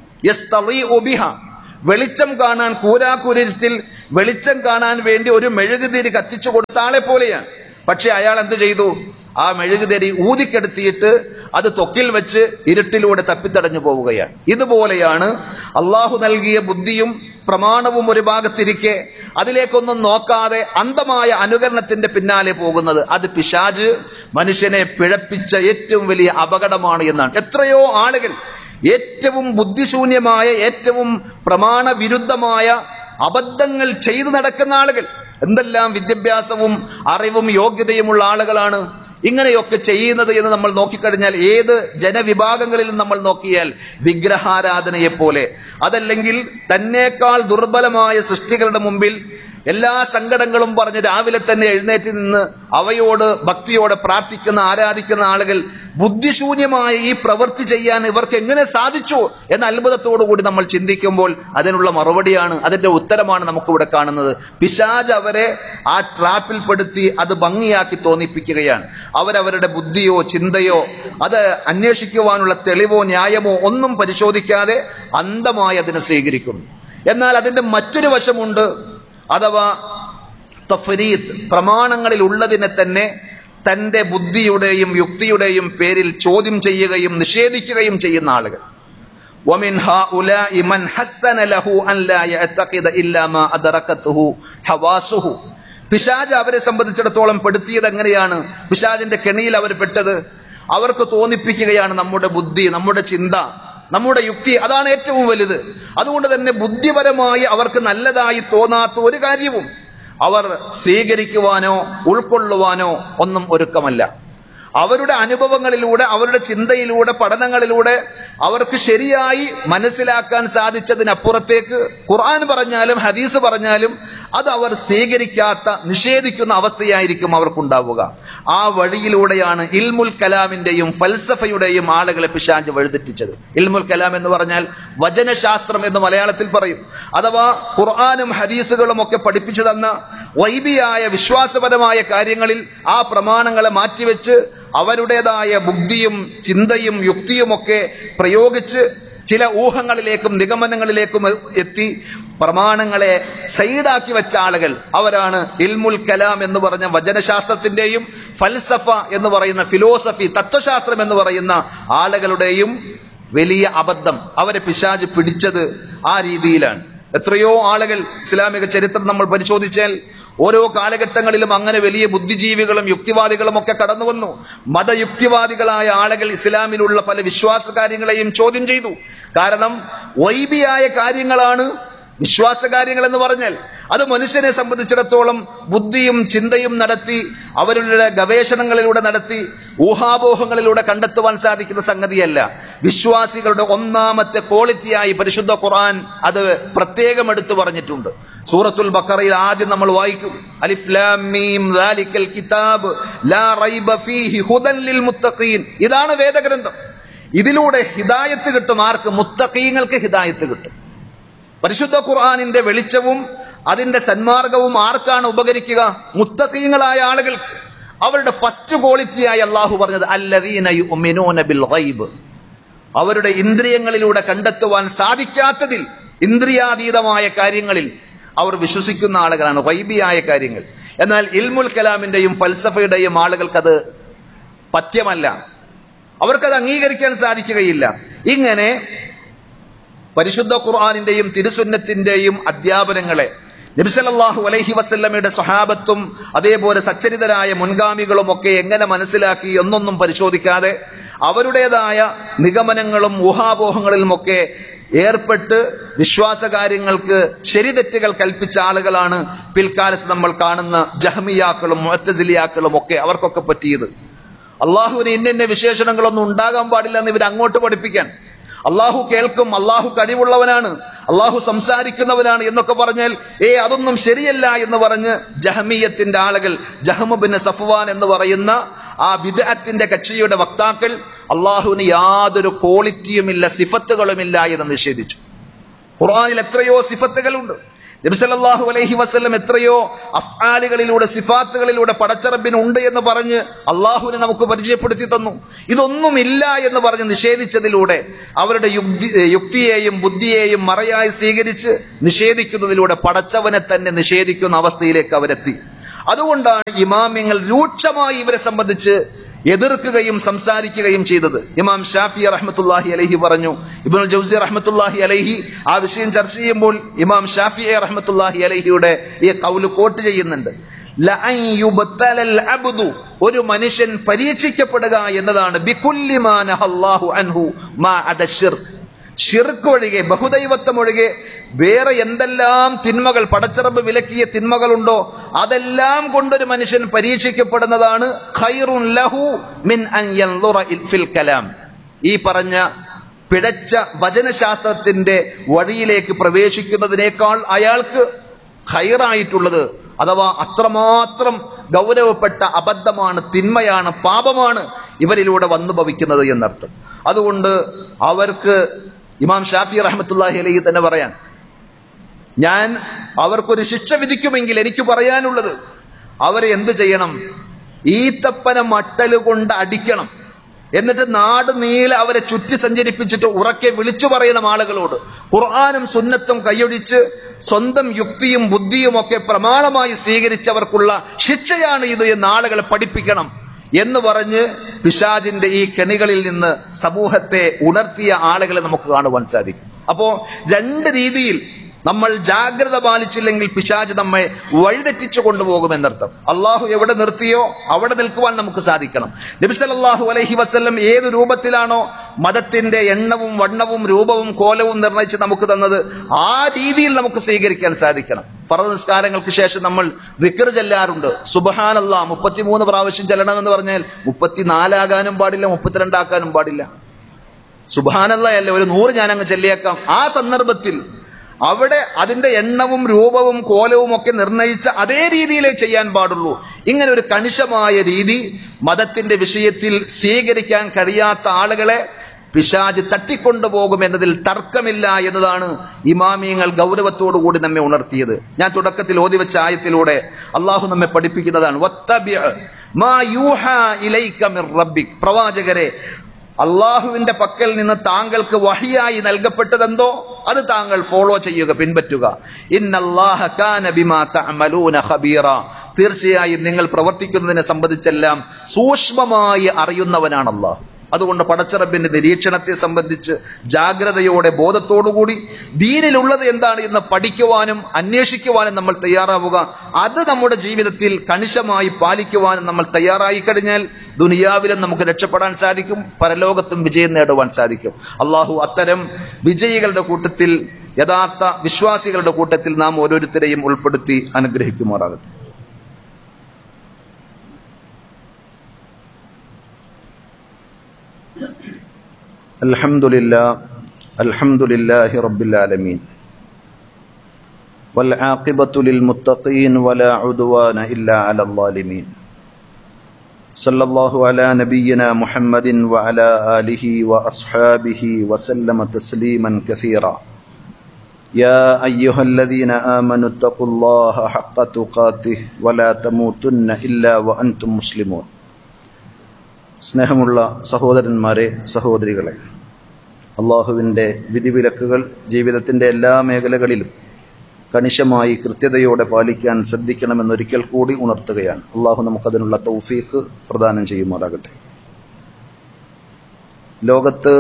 യസ്തളീഉ ബിഹ വെളിച്ചം കാണാൻ കൂരാക്കുരിത്തിൽ വെളിച്ചം കാണാൻ വേണ്ടി ഒരു മെഴുകുതിരി കത്തിച്ചു കൊടുത്ത ആളെ പോലെയാണ് പക്ഷെ അയാൾ എന്ത് ചെയ്തു ആ മെഴുകുതിരി ഊതിക്കെടുത്തിയിട്ട് അത് തൊക്കിൽ വെച്ച് ഇരുട്ടിലൂടെ തപ്പിത്തടഞ്ഞു പോവുകയാണ് ഇതുപോലെയാണ് അള്ളാഹു നൽകിയ ബുദ്ധിയും പ്രമാണവും ഒരു ഭാഗത്തിരിക്കെ അതിലേക്കൊന്നും നോക്കാതെ അന്ധമായ അനുകരണത്തിന്റെ പിന്നാലെ പോകുന്നത് അത് പിശാജ് മനുഷ്യനെ പിഴപ്പിച്ച ഏറ്റവും വലിയ അപകടമാണ് എന്നാണ് എത്രയോ ആളുകൾ ഏറ്റവും ബുദ്ധിശൂന്യമായ ഏറ്റവും പ്രമാണ വിരുദ്ധമായ അബദ്ധങ്ങൾ ചെയ്തു നടക്കുന്ന ആളുകൾ എന്തെല്ലാം വിദ്യാഭ്യാസവും അറിവും യോഗ്യതയുമുള്ള ആളുകളാണ് ഇങ്ങനെയൊക്കെ ചെയ്യുന്നത് എന്ന് നമ്മൾ നോക്കിക്കഴിഞ്ഞാൽ ഏത് ജനവിഭാഗങ്ങളിലും നമ്മൾ നോക്കിയാൽ വിഗ്രഹാരാധനയെ പോലെ അതല്ലെങ്കിൽ തന്നേക്കാൾ ദുർബലമായ സൃഷ്ടികളുടെ മുമ്പിൽ എല്ലാ സങ്കടങ്ങളും പറഞ്ഞ് രാവിലെ തന്നെ എഴുന്നേറ്റ് നിന്ന് അവയോട് ഭക്തിയോടെ പ്രാർത്ഥിക്കുന്ന ആരാധിക്കുന്ന ആളുകൾ ബുദ്ധിശൂന്യമായ ഈ പ്രവൃത്തി ചെയ്യാൻ ഇവർക്ക് എങ്ങനെ സാധിച്ചു എന്ന അത്ഭുതത്തോടു കൂടി നമ്മൾ ചിന്തിക്കുമ്പോൾ അതിനുള്ള മറുപടിയാണ് അതിന്റെ ഉത്തരമാണ് നമുക്കിവിടെ കാണുന്നത് പിശാജ് അവരെ ആ ട്രാപ്പിൽപ്പെടുത്തി അത് ഭംഗിയാക്കി തോന്നിപ്പിക്കുകയാണ് അവരവരുടെ ബുദ്ധിയോ ചിന്തയോ അത് അന്വേഷിക്കുവാനുള്ള തെളിവോ ന്യായമോ ഒന്നും പരിശോധിക്കാതെ അന്ധമായി അതിനെ സ്വീകരിക്കുന്നു എന്നാൽ അതിന്റെ മറ്റൊരു വശമുണ്ട് അഥവാ തഫരീത്ത് പ്രമാണങ്ങളിൽ ഉള്ളതിനെ തന്നെ തന്റെ ബുദ്ധിയുടെയും യുക്തിയുടെയും പേരിൽ ചോദ്യം ചെയ്യുകയും നിഷേധിക്കുകയും ചെയ്യുന്ന ആളുകൾ ومن هؤلاء من حسن له أن لا يعتقد إلا ما أدركته حواسه പിശാജ് അവരെ സംബന്ധിച്ചിടത്തോളം പെടുത്തിയത് എങ്ങനെയാണ് പിശാജിന്റെ കെണിയിൽ അവർ പെട്ടത് അവർക്ക് തോന്നിപ്പിക്കുകയാണ് നമ്മുടെ ബുദ്ധി നമ്മുടെ ചിന്ത നമ്മുടെ യുക്തി അതാണ് ഏറ്റവും വലുത് അതുകൊണ്ട് തന്നെ ബുദ്ധിപരമായി അവർക്ക് നല്ലതായി തോന്നാത്ത ഒരു കാര്യവും അവർ സ്വീകരിക്കുവാനോ ഉൾക്കൊള്ളുവാനോ ഒന്നും ഒരുക്കമല്ല അവരുടെ അനുഭവങ്ങളിലൂടെ അവരുടെ ചിന്തയിലൂടെ പഠനങ്ങളിലൂടെ അവർക്ക് ശരിയായി മനസ്സിലാക്കാൻ സാധിച്ചതിനപ്പുറത്തേക്ക് ഖുർആൻ പറഞ്ഞാലും ഹദീസ് പറഞ്ഞാലും അത് അവർ സ്വീകരിക്കാത്ത നിഷേധിക്കുന്ന അവസ്ഥയായിരിക്കും അവർക്കുണ്ടാവുക ആ വഴിയിലൂടെയാണ് ഇൽമുൽ കലാമിന്റെയും ഫൽസഫയുടെയും ആളുകളെ പിശാഞ്ച് വഴിതെറ്റിച്ചത് ഇൽമുൽ കലാം എന്ന് പറഞ്ഞാൽ വചനശാസ്ത്രം എന്ന് മലയാളത്തിൽ പറയും അഥവാ ഖുർആാനും ഹദീസുകളും ഒക്കെ പഠിപ്പിച്ചു തന്ന വൈബിയായ വിശ്വാസപരമായ കാര്യങ്ങളിൽ ആ പ്രമാണങ്ങളെ മാറ്റിവെച്ച് അവരുടേതായ ബുദ്ധിയും ചിന്തയും യുക്തിയുമൊക്കെ പ്രയോഗിച്ച് ചില ഊഹങ്ങളിലേക്കും നിഗമനങ്ങളിലേക്കും എത്തി പ്രമാണങ്ങളെ സൈഡാക്കി വെച്ച ആളുകൾ അവരാണ് ഇൽമുൽ കലാം എന്ന് പറഞ്ഞ വചനശാസ്ത്രത്തിന്റെയും ഫൽസഫ എന്ന് പറയുന്ന ഫിലോസഫി തത്വശാസ്ത്രം എന്ന് പറയുന്ന ആളുകളുടെയും വലിയ അബദ്ധം അവരെ പിശാജ് പിടിച്ചത് ആ രീതിയിലാണ് എത്രയോ ആളുകൾ ഇസ്ലാമിക ചരിത്രം നമ്മൾ പരിശോധിച്ചാൽ ഓരോ കാലഘട്ടങ്ങളിലും അങ്ങനെ വലിയ ബുദ്ധിജീവികളും യുക്തിവാദികളും ഒക്കെ കടന്നു വന്നു മതയുക്തിവാദികളായ ആളുകൾ ഇസ്ലാമിലുള്ള പല വിശ്വാസ കാര്യങ്ങളെയും ചോദ്യം ചെയ്തു കാരണം വൈബിയായ കാര്യങ്ങളാണ് വിശ്വാസ കാര്യങ്ങൾ എന്ന് പറഞ്ഞാൽ അത് മനുഷ്യനെ സംബന്ധിച്ചിടത്തോളം ബുദ്ധിയും ചിന്തയും നടത്തി അവരുടെ ഗവേഷണങ്ങളിലൂടെ നടത്തി ഊഹാപോഹങ്ങളിലൂടെ കണ്ടെത്തുവാൻ സാധിക്കുന്ന സംഗതിയല്ല വിശ്വാസികളുടെ ഒന്നാമത്തെ ക്വാളിറ്റിയായി പരിശുദ്ധ ഖുർആൻ അത് പ്രത്യേകം എടുത്തു പറഞ്ഞിട്ടുണ്ട് സൂറത്തുൽ ബക്കറയിൽ ആദ്യം നമ്മൾ വായിക്കും അലിഫ് ലാം മീം ദാലിക്കൽ കിതാബ് ലാ റൈബ ഫീഹി ഹുദൻ ലിൽ മുത്തഖീൻ ഇതാണ് വേദഗ്രന്ഥം ഇതിലൂടെ ഹിദായത്ത് കിട്ടും ആർക്ക് മുത്തഖീങ്ങൾക്ക് ഹിദായത്ത് കിട്ടും പരിശുദ്ധ ഖുർആാനിന്റെ വെളിച്ചവും അതിന്റെ സന്മാർഗവും ആർക്കാണ് ഉപകരിക്കുക മുത്തഖീങ്ങളായ ആളുകൾക്ക് അവരുടെ ഫസ്റ്റ് ക്വാളിറ്റിയായി അള്ളാഹു പറഞ്ഞത് അല്ലദീന യുഅ്മിനൂന ബിൽ ഗൈബ് അവരുടെ ഇന്ദ്രിയങ്ങളിലൂടെ കണ്ടെത്തുവാൻ സാധിക്കാത്തതിൽ ഇന്ദ്രിയാതീതമായ കാര്യങ്ങളിൽ അവർ വിശ്വസിക്കുന്ന ആളുകളാണ് വൈബിയായ കാര്യങ്ങൾ എന്നാൽ ഇൽമുൽ കലാമിന്റെയും ഫൽസഫയുടെയും ആളുകൾക്കത് പഥ്യമല്ല അവർക്കത് അംഗീകരിക്കാൻ സാധിക്കുകയില്ല ഇങ്ങനെ പരിശുദ്ധ ഖുർആാനിന്റെയും തിരുസുന്നത്തിന്റെയും അധ്യാപനങ്ങളെ നബിസലല്ലാഹു അലൈഹി വസല്ലമയുടെ സ്വഹാബത്തും അതേപോലെ സച്ചരിതരായ മുൻഗാമികളും ഒക്കെ എങ്ങനെ മനസ്സിലാക്കി എന്നൊന്നും പരിശോധിക്കാതെ അവരുടേതായ നിഗമനങ്ങളും ഊഹാപോഹങ്ങളിലുമൊക്കെ ഏർപ്പെട്ട് വിശ്വാസ കാര്യങ്ങൾക്ക് ശരിതെറ്റുകൾ കൽപ്പിച്ച ആളുകളാണ് പിൽക്കാലത്ത് നമ്മൾ കാണുന്ന ജഹമിയാക്കളും മുഅത്തസിലിയാക്കളും ഒക്കെ അവർക്കൊക്കെ പറ്റിയത് അള്ളാഹുവിന് ഇന്ന ഇന്ന വിശേഷണങ്ങളൊന്നും ഉണ്ടാകാൻ പാടില്ല എന്ന് ഇവർ അങ്ങോട്ട് പഠിപ്പിക്കാൻ അള്ളാഹു കേൾക്കും അള്ളാഹു കഴിവുള്ളവനാണ് അള്ളാഹു സംസാരിക്കുന്നവനാണ് എന്നൊക്കെ പറഞ്ഞാൽ ഏ അതൊന്നും ശരിയല്ല എന്ന് പറഞ്ഞ് ജഹമീയത്തിന്റെ ആളുകൾ ജഹമുബിന് സഫ്വാൻ എന്ന് പറയുന്ന ആ വിദഅത്തിന്റെ കക്ഷിയുടെ വക്താക്കൾ അള്ളാഹുവിന് യാതൊരു ക്വാളിറ്റിയുമില്ല സിഫത്തുകളുമില്ല എന്ന് നിഷേധിച്ചു ഖുർആനിൽ എത്രയോ സിഫത്തുകളുണ്ട് നബിസല്ലാഹു അലൈഹി വസ്ല്ലം എത്രയോ അഫ്ആലുകളിലൂടെ സിഫാത്തുകളിലൂടെ പടച്ചറബിന് ഉണ്ട് എന്ന് പറഞ്ഞ് അള്ളാഹുവിനെ നമുക്ക് പരിചയപ്പെടുത്തി തന്നു ഇതൊന്നുമില്ല എന്ന് പറഞ്ഞ് നിഷേധിച്ചതിലൂടെ അവരുടെ യുക്തി യുക്തിയെയും ബുദ്ധിയെയും മറയായി സ്വീകരിച്ച് നിഷേധിക്കുന്നതിലൂടെ പടച്ചവനെ തന്നെ നിഷേധിക്കുന്ന അവസ്ഥയിലേക്ക് അവരെത്തി അതുകൊണ്ടാണ് ഇമാമ്യങ്ങൾ രൂക്ഷമായി ഇവരെ സംബന്ധിച്ച് എതിർക്കുകയും സംസാരിക്കുകയും ചെയ്തത് ഇമാം ഷാഫി റഹ്മത്തുല്ലാഹി അലഹി പറഞ്ഞു ഇബ്നുൽ ജൗസി റഹ്മത്തുല്ലാഹി അലഹി ആ വിഷയം ചർച്ച ചെയ്യുമ്പോൾ ഇമാം ഷാഫി റഹ്മത്തുല്ലാഹി അലഹിയുടെ ഈ കൗല് കോട്ട് ചെയ്യുന്നുണ്ട് ലഅൻ യുബ്തലൽ അബ്ദു ഒരു മനുഷ്യൻ പരീക്ഷിക്കപ്പെടുക എന്നതാണ് ബികുല്ലിമാ നഹല്ലാഹു അൻഹു മാ അദ ശിർക്ക് ഷിർക്ക് ഒഴികെ ബഹുദൈവത്വം ഒഴികെ വേറെ എന്തെല്ലാം തിന്മകൾ പടച്ചിറപ്പ് വിലക്കിയ തിന്മകളുണ്ടോ അതെല്ലാം കൊണ്ടൊരു മനുഷ്യൻ പരീക്ഷിക്കപ്പെടുന്നതാണ് ഖൈറുൻ ലഹു മിൻ അൻ യൻളുറ ഫിൽ കലാം ഈ പറഞ്ഞ പിഴച്ച വചനശാസ്ത്രത്തിന്റെ വഴിയിലേക്ക് പ്രവേശിക്കുന്നതിനേക്കാൾ അയാൾക്ക് ഖൈറായിട്ടുള്ളത് അഥവാ അത്രമാത്രം ഗൗരവപ്പെട്ട അബദ്ധമാണ് തിന്മയാണ് പാപമാണ് ഇവരിലൂടെ വന്നു ഭവിക്കുന്നത് എന്നർത്ഥം അതുകൊണ്ട് അവർക്ക് ഇമാം ഷാഫി റഹ്മത്തുല്ലാഹി അലഹി തന്നെ പറയാൻ ഞാൻ അവർക്കൊരു ശിക്ഷ വിധിക്കുമെങ്കിൽ എനിക്ക് പറയാനുള്ളത് അവരെ എന്ത് ചെയ്യണം ഈത്തപ്പന മട്ടല് കൊണ്ട് അടിക്കണം എന്നിട്ട് നാട് നീളെ അവരെ ചുറ്റി സഞ്ചരിപ്പിച്ചിട്ട് ഉറക്കെ വിളിച്ചു പറയുന്ന ആളുകളോട് ഖുർആാനും സുന്നത്തും കൈയൊഴിച്ച് സ്വന്തം യുക്തിയും ബുദ്ധിയും ഒക്കെ പ്രമാണമായി സ്വീകരിച്ചവർക്കുള്ള ശിക്ഷയാണ് ഇത് എന്ന് ആളുകളെ പഠിപ്പിക്കണം എന്ന് പറഞ്ഞ് പിശാജിന്റെ ഈ കെണികളിൽ നിന്ന് സമൂഹത്തെ ഉണർത്തിയ ആളുകളെ നമുക്ക് കാണുവാൻ സാധിക്കും അപ്പോ രണ്ട് രീതിയിൽ നമ്മൾ ജാഗ്രത പാലിച്ചില്ലെങ്കിൽ പിശാജ് നമ്മെ വഴിതെറ്റിച്ചു കൊണ്ടുപോകുമെന്നർത്ഥം അള്ളാഹു എവിടെ നിർത്തിയോ അവിടെ നിൽക്കുവാൻ നമുക്ക് സാധിക്കണം നബിസലല്ലാഹു അലൈഹി വസ്ല്ലം ഏത് രൂപത്തിലാണോ മതത്തിന്റെ എണ്ണവും വണ്ണവും രൂപവും കോലവും നിർണയിച്ച് നമുക്ക് തന്നത് ആ രീതിയിൽ നമുക്ക് സ്വീകരിക്കാൻ സാധിക്കണം പറ നിസ്കാരങ്ങൾക്ക് ശേഷം നമ്മൾ വിക്കർ ചെല്ലാറുണ്ട് സുബഹാനല്ല മുപ്പത്തിമൂന്ന് പ്രാവശ്യം ചെല്ലണമെന്ന് പറഞ്ഞാൽ മുപ്പത്തിനാലാകാനും പാടില്ല മുപ്പത്തിരണ്ടാക്കാനും പാടില്ല സുബഹാനല്ല അല്ല ഒരു നൂറ് ഞാൻ അങ്ങ് ചെല്ലിയേക്കാം ആ സന്ദർഭത്തിൽ അവിടെ അതിന്റെ എണ്ണവും രൂപവും കോലവും ഒക്കെ നിർണയിച്ച അതേ രീതിയിലേ ചെയ്യാൻ പാടുള്ളൂ ഇങ്ങനെ ഒരു കണിശമായ രീതി മതത്തിന്റെ വിഷയത്തിൽ സ്വീകരിക്കാൻ കഴിയാത്ത ആളുകളെ പിശാജ് തട്ടിക്കൊണ്ടുപോകും എന്നതിൽ തർക്കമില്ല എന്നതാണ് ഇമാമിയങ്ങൾ ഗൗരവത്തോടുകൂടി നമ്മെ ഉണർത്തിയത് ഞാൻ തുടക്കത്തിൽ ഓതിവെച്ച ആയത്തിലൂടെ അള്ളാഹു നമ്മെ പഠിപ്പിക്കുന്നതാണ് വത്തബിഅ മാ യൂഹാ ഇലൈക മിർ റബ്ബിക് പ്രവാചകരെ അള്ളാഹുവിന്റെ പക്കൽ നിന്ന് താങ്കൾക്ക് വഹിയായി നൽകപ്പെട്ടതെന്തോ അത് താങ്കൾ ഫോളോ ചെയ്യുക പിൻപറ്റുക ഇന്നല്ലാഹ കാന ബിമാ തഅമലൂന ഖബീറ തീർച്ചയായും നിങ്ങൾ പ്രവർത്തിക്കുന്നതിനെ സംബന്ധിച്ചെല്ലാം സൂക്ഷ്മമായി അറിയുന്നവനാണ് അള്ളാഹു അതുകൊണ്ട് പടച്ചറബിന്റെ നിരീക്ഷണത്തെ സംബന്ധിച്ച് ജാഗ്രതയോടെ ബോധത്തോടുകൂടി ദീനിലുള്ളത് എന്താണ് എന്ന് പഠിക്കുവാനും അന്വേഷിക്കുവാനും നമ്മൾ തയ്യാറാവുക അത് നമ്മുടെ ജീവിതത്തിൽ കണിശമായി പാലിക്കുവാനും നമ്മൾ തയ്യാറായി കഴിഞ്ഞാൽ ദുനിയാവിലും നമുക്ക് രക്ഷപ്പെടാൻ സാധിക്കും പരലോകത്തും വിജയം നേടുവാൻ സാധിക്കും അള്ളാഹു അത്തരം വിജയികളുടെ കൂട്ടത്തിൽ യഥാർത്ഥ വിശ്വാസികളുടെ കൂട്ടത്തിൽ നാം ഓരോരുത്തരെയും ഉൾപ്പെടുത്തി അനുഗ്രഹിക്കുമാറാകട്ടെ الحمد لله الحمد لله رب العالمين والعاقبة للمتقين ولا عدوان إلا على الظالمين صلى الله على نبينا محمد وعلى آله وأصحابه وسلم تسليما كثيرا يا أيها الذين آمنوا اتقوا الله حق تقاته ولا تموتن إلا وأنتم مسلمون സ്നേഹമുള്ള സഹോദരന്മാരെ സഹോദരികളെ അള്ളാഹുവിൻ്റെ വിധിവിലക്കുകൾ ജീവിതത്തിൻ്റെ എല്ലാ മേഖലകളിലും കണിശമായി കൃത്യതയോടെ പാലിക്കാൻ ശ്രദ്ധിക്കണമെന്നൊരിക്കൽ കൂടി ഉണർത്തുകയാണ് അള്ളാഹു നമുക്കതിനുള്ള തൗഫീഖ് പ്രദാനം ചെയ്യുമാറാകട്ടെ ലോകത്ത്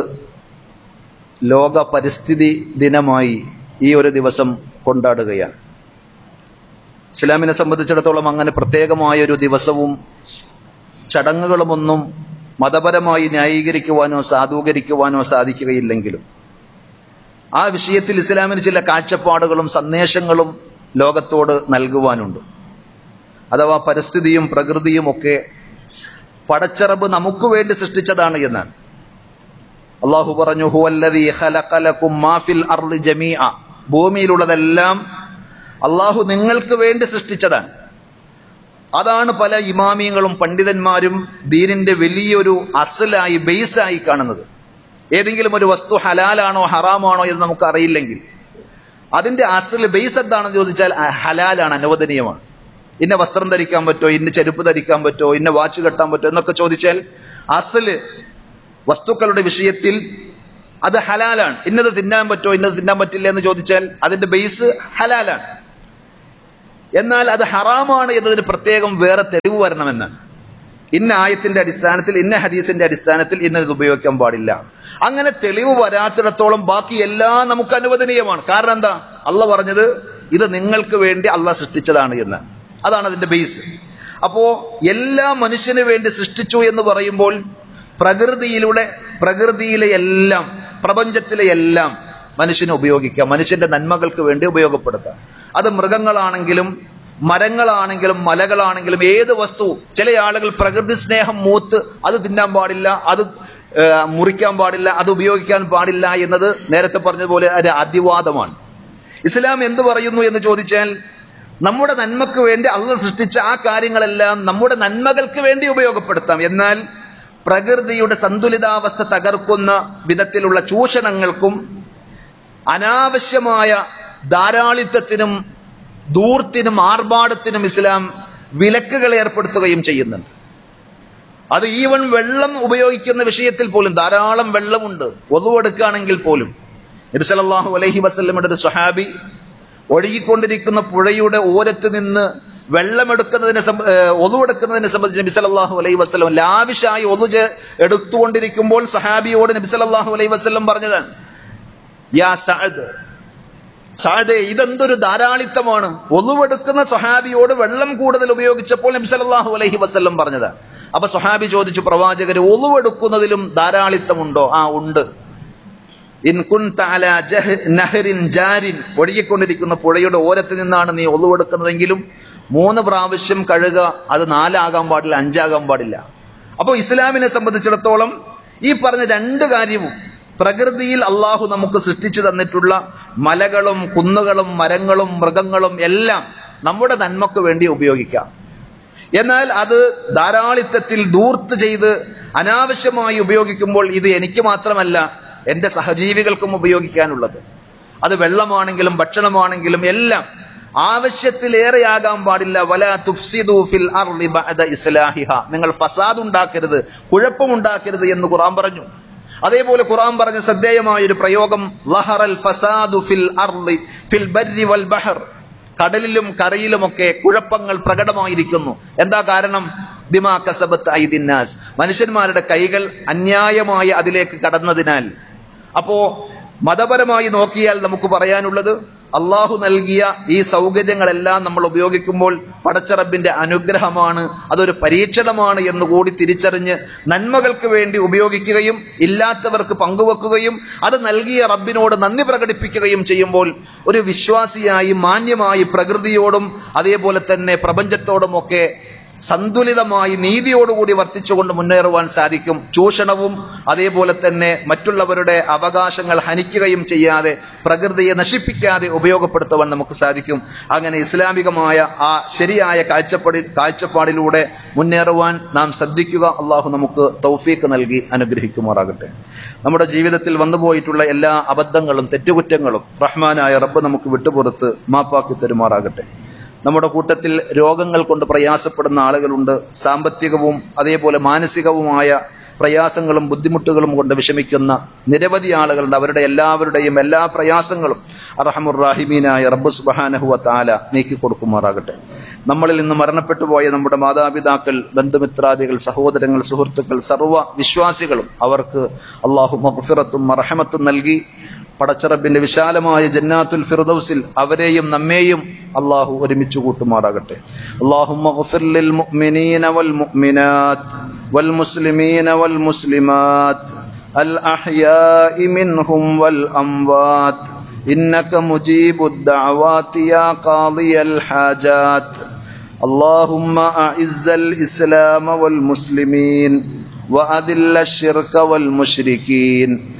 ലോക പരിസ്ഥിതി ദിനമായി ഈ ഒരു ദിവസം കൊണ്ടാടുകയാണ് ഇസ്ലാമിനെ സംബന്ധിച്ചിടത്തോളം അങ്ങനെ പ്രത്യേകമായ ഒരു ദിവസവും ചടങ്ങുകളുമൊന്നും മതപരമായി ന്യായീകരിക്കുവാനോ സാധൂകരിക്കുവാനോ സാധിക്കുകയില്ലെങ്കിലും ആ വിഷയത്തിൽ ഇസ്ലാമിന് ചില കാഴ്ചപ്പാടുകളും സന്ദേശങ്ങളും ലോകത്തോട് നൽകുവാനുണ്ട് അഥവാ പരിസ്ഥിതിയും പ്രകൃതിയും ഒക്കെ പടച്ചറബ് നമുക്ക് വേണ്ടി സൃഷ്ടിച്ചതാണ് എന്നാണ് അള്ളാഹു പറഞ്ഞു ഹുവല്ലദീ ഖലഖലകും മാ ഫിൽ അർളി ജമീഅ ഭൂമിയിലുള്ളതെല്ലാം അള്ളാഹു നിങ്ങൾക്ക് വേണ്ടി സൃഷ്ടിച്ചതാണ് അതാണ് പല ഇമാമിയങ്ങളും പണ്ഡിതന്മാരും ദീനിന്റെ വലിയൊരു അസലായി ബേസായി കാണുന്നത് ഏതെങ്കിലും ഒരു വസ്തു ഹലാലാണോ ഹറാമാണോ എന്ന് നമുക്ക് അറിയില്ലെങ്കിൽ അതിന്റെ അസൽ ബേസ് എന്താണെന്ന് ചോദിച്ചാൽ ഹലാലാണ് അനുവദനീയമാണ് ഇന്ന വസ്ത്രം ധരിക്കാൻ പറ്റോ ഇന്ന ചെരുപ്പ് ധരിക്കാൻ പറ്റോ ഇന്ന വാച്ച് കെട്ടാൻ പറ്റോ എന്നൊക്കെ ചോദിച്ചാൽ അസല് വസ്തുക്കളുടെ വിഷയത്തിൽ അത് ഹലാലാണ് ഇന്നത് തിന്നാൻ പറ്റോ ഇന്നത് തിന്നാൻ പറ്റില്ല എന്ന് ചോദിച്ചാൽ അതിന്റെ ബേസ് ഹലാലാണ് എന്നാൽ അത് ഹറാമാണ് എന്നതിന് പ്രത്യേകം വേറെ തെളിവ് വരണമെന്നാണ് ഇന്ന ആയത്തിന്റെ അടിസ്ഥാനത്തിൽ ഇന്ന ഹദീസിന്റെ അടിസ്ഥാനത്തിൽ ഇന്നത് ഉപയോഗിക്കാൻ പാടില്ല അങ്ങനെ തെളിവ് വരാത്തിടത്തോളം ബാക്കി എല്ലാം നമുക്ക് അനുവദനീയമാണ് കാരണം എന്താ അള്ള പറഞ്ഞത് ഇത് നിങ്ങൾക്ക് വേണ്ടി അള്ള സൃഷ്ടിച്ചതാണ് എന്ന് അതാണ് അതിന്റെ ബേസ് അപ്പോ എല്ലാ മനുഷ്യന് വേണ്ടി സൃഷ്ടിച്ചു എന്ന് പറയുമ്പോൾ പ്രകൃതിയിലൂടെ പ്രകൃതിയിലെ എല്ലാം പ്രപഞ്ചത്തിലെ എല്ലാം മനുഷ്യന് ഉപയോഗിക്കാം മനുഷ്യന്റെ നന്മകൾക്ക് വേണ്ടി ഉപയോഗപ്പെടുത്താം അത് മൃഗങ്ങളാണെങ്കിലും മരങ്ങളാണെങ്കിലും മലകളാണെങ്കിലും ഏത് വസ്തു ചില ആളുകൾ പ്രകൃതി സ്നേഹം മൂത്ത് അത് തിന്നാൻ പാടില്ല അത് മുറിക്കാൻ പാടില്ല അത് ഉപയോഗിക്കാൻ പാടില്ല എന്നത് നേരത്തെ പറഞ്ഞതുപോലെ ഒരു അതിവാദമാണ് ഇസ്ലാം എന്ത് പറയുന്നു എന്ന് ചോദിച്ചാൽ നമ്മുടെ നന്മക്ക് വേണ്ടി അള്ള സൃഷ്ടിച്ച ആ കാര്യങ്ങളെല്ലാം നമ്മുടെ നന്മകൾക്ക് വേണ്ടി ഉപയോഗപ്പെടുത്താം എന്നാൽ പ്രകൃതിയുടെ സന്തുലിതാവസ്ഥ തകർക്കുന്ന വിധത്തിലുള്ള ചൂഷണങ്ങൾക്കും അനാവശ്യമായ ധാരാളിത്തത്തിനും ദൂർത്തിനും ആർഭാടത്തിനും ഇസ്ലാം വിലക്കുകൾ ഏർപ്പെടുത്തുകയും ചെയ്യുന്നുണ്ട് അത് ഈവൻ വെള്ളം ഉപയോഗിക്കുന്ന വിഷയത്തിൽ പോലും ധാരാളം വെള്ളമുണ്ട് ഒതുവെടുക്കുകയാണെങ്കിൽ പോലും നബി സല്ലല്ലാഹു അലൈഹി വസല്ലമയുടെ ഒരു സ്വഹാബി ഒഴുകിക്കൊണ്ടിരിക്കുന്ന പുഴയുടെ ഓരത്ത് നിന്ന് വെള്ളമെടുക്കുന്നതിനെ സംബ- ഏഹ് ഒതുവെടുക്കുന്നതിനെ സംബന്ധിച്ച് നബി സല്ലല്ലാഹു അലൈഹി വസല്ലം ലാവിഷായി ഒതു ചെ- എടുത്തുകൊണ്ടിരിക്കുമ്പോൾ സഹാബിയോട് നബി സല്ലല്ലാഹു അലൈഹി വസല്ലം പറഞ്ഞതാണ് യാ സഅദ് സാദേ ഇതെന്തൊരു ധാരാളിത്തമാണ് ഒന്നുവെടുക്കുന്ന സ്വഹാബിയോട് വെള്ളം കൂടുതൽ ഉപയോഗിച്ചപ്പോൾ നബി സല്ലല്ലാഹു അലൈഹി വസല്ലം പറഞ്ഞതാ അപ്പൊ സ്വഹാബി ചോദിച്ചു പ്രവാചകര് ഒന്നുവെടുക്കുന്നതിലും ധാരാളിത്തമുണ്ടോ ആ ഉണ്ട് ഇൻ കുൻത അലാ ജഹ് നഹരിൻ ജാരിൻ ഒഴുകിക്കൊണ്ടിരിക്കുന്ന പുഴയുടെ ഓരത്ത് നിന്നാണ് നീ ഒന്നുവെടുക്കുന്നതെങ്കിലും മൂന്ന് പ്രാവശ്യം കഴുക അത് നാലാകാൻ പാടില്ല അഞ്ചാകാൻ പാടില്ല അപ്പോൾ ഇസ്ലാമിനെ സംബന്ധിച്ചിടത്തോളം ഈ പറഞ്ഞ രണ്ട് കാര്യവും പ്രകൃതിയിൽ അള്ളാഹു നമുക്ക് സൃഷ്ടിച്ചു തന്നിട്ടുള്ള മലകളും കുന്നുകളും മരങ്ങളും മൃഗങ്ങളും എല്ലാം നമ്മുടെ നന്മക്ക് വേണ്ടി ഉപയോഗിക്കാം എന്നാൽ അത് ധാരാളിത്തത്തിൽ ദൂർത്ത് ചെയ്ത് അനാവശ്യമായി ഉപയോഗിക്കുമ്പോൾ ഇത് എനിക്ക് മാത്രമല്ല എന്റെ സഹജീവികൾക്കും ഉപയോഗിക്കാനുള്ളത് അത് വെള്ളമാണെങ്കിലും ഭക്ഷണമാണെങ്കിലും എല്ലാം ആവശ്യത്തിലേറെയാകാൻ പാടില്ല വല തുഫ്സിദു ഫിൽ അർളി ബഅദ ഇസ്ലാഹിഹ നിങ്ങൾ ഫസാദ് ഉണ്ടാക്കരുത് കുഴപ്പമുണ്ടാക്കരുത് എന്ന് ഖുർആൻ പറഞ്ഞു അതേപോലെ ഖുർആൻ പറഞ്ഞ ശ്രദ്ധേയമായ ഒരു പ്രയോഗം ലഹറൽ ഫസാദു ഫിൽ അർളി ഫിൽ ബർരി വൽ ബഹർ കടലിലും കരയിലുമൊക്കെ കുഴപ്പങ്ങൾ പ്രകടമായിരിക്കുന്നു എന്താ കാരണം ബിമാ കസബത്ത് ഐദിന്നാസ് മനുഷ്യന്മാരുടെ കൈകൾ അന്യായമായി അതിലേക്ക് കടന്നതിനാൽ അപ്പോ മതപരമായി നോക്കിയാൽ നമുക്ക് പറയാനുള്ളത് അള്ളാഹു നൽകിയ ഈ സൗകര്യങ്ങളെല്ലാം നമ്മൾ ഉപയോഗിക്കുമ്പോൾ പടച്ചറബിന്റെ അനുഗ്രഹമാണ് അതൊരു പരീക്ഷണമാണ് എന്ന് കൂടി തിരിച്ചറിഞ്ഞ് നന്മകൾക്ക് വേണ്ടി ഉപയോഗിക്കുകയും ഇല്ലാത്തവർക്ക് പങ്കുവെക്കുകയും അത് നൽകിയ റബ്ബിനോട് നന്ദി പ്രകടിപ്പിക്കുകയും ചെയ്യുമ്പോൾ ഒരു വിശ്വാസിയായി മാന്യമായി പ്രകൃതിയോടും അതേപോലെ തന്നെ പ്രപഞ്ചത്തോടുമൊക്കെ സന്തുലിതമായി നീതിയോടുകൂടി വർത്തിച്ചുകൊണ്ട് മുന്നേറുവാൻ സാധിക്കും ചൂഷണവും അതേപോലെ തന്നെ മറ്റുള്ളവരുടെ അവകാശങ്ങൾ ഹനിക്കുകയും ചെയ്യാതെ പ്രകൃതിയെ നശിപ്പിക്കാതെ ഉപയോഗപ്പെടുത്തുവാൻ നമുക്ക് സാധിക്കും അങ്ങനെ ഇസ്ലാമികമായ ആ ശരിയായ കാഴ്ചപ്പാടി കാഴ്ചപ്പാടിലൂടെ മുന്നേറുവാൻ നാം ശ്രദ്ധിക്കുക അള്ളാഹു നമുക്ക് തൗഫീക്ക് നൽകി അനുഗ്രഹിക്കുമാറാകട്ടെ നമ്മുടെ ജീവിതത്തിൽ വന്നുപോയിട്ടുള്ള എല്ലാ അബദ്ധങ്ങളും തെറ്റുകുറ്റങ്ങളും റഹ്മാനായ റബ്ബ് നമുക്ക് വിട്ടുപുറത്ത് മാപ്പാക്കി തരുമാറാകട്ടെ നമ്മുടെ കൂട്ടത്തിൽ രോഗങ്ങൾ കൊണ്ട് പ്രയാസപ്പെടുന്ന ആളുകളുണ്ട് സാമ്പത്തികവും അതേപോലെ മാനസികവുമായ പ്രയാസങ്ങളും ബുദ്ധിമുട്ടുകളും കൊണ്ട് വിഷമിക്കുന്ന നിരവധി ആളുകളുണ്ട് അവരുടെ എല്ലാവരുടെയും എല്ലാ പ്രയാസങ്ങളും അറഹമുറാഹിമീനായ റബ്ബ് സുബഹാനഹുവ താല നീക്കി കൊടുക്കുമാറാകട്ടെ നമ്മളിൽ നിന്ന് മരണപ്പെട്ടു പോയ നമ്മുടെ മാതാപിതാക്കൾ ബന്ധുമിത്രാദികൾ സഹോദരങ്ങൾ സുഹൃത്തുക്കൾ സർവ്വ വിശ്വാസികളും അവർക്ക് അള്ളാഹു മഗ്ഫിറത്തും മറഹമത്തും നൽകി പടച്ചറബിന്റെ വിശാലമായ ജന്നാത്തുൽ ഫിർദൗസിൽ അവരെയും നമ്മെയും അള്ളാഹു ഒരുമിച്ച് കൂട്ടുമാറാകട്ടെ അള്ളാഹു മുഅ്മിനീന വൽ മുഅ്മിനാത്ത് വൽ മുസ്ലിമീന വൽ മുസ്ലിമാത്ത് الأحياء منهم والأموات إنك مجيب الدعوات يا قاضي الحاجات اللهم أعز الإسلام والمسلمين وأذل الشرك والمشركين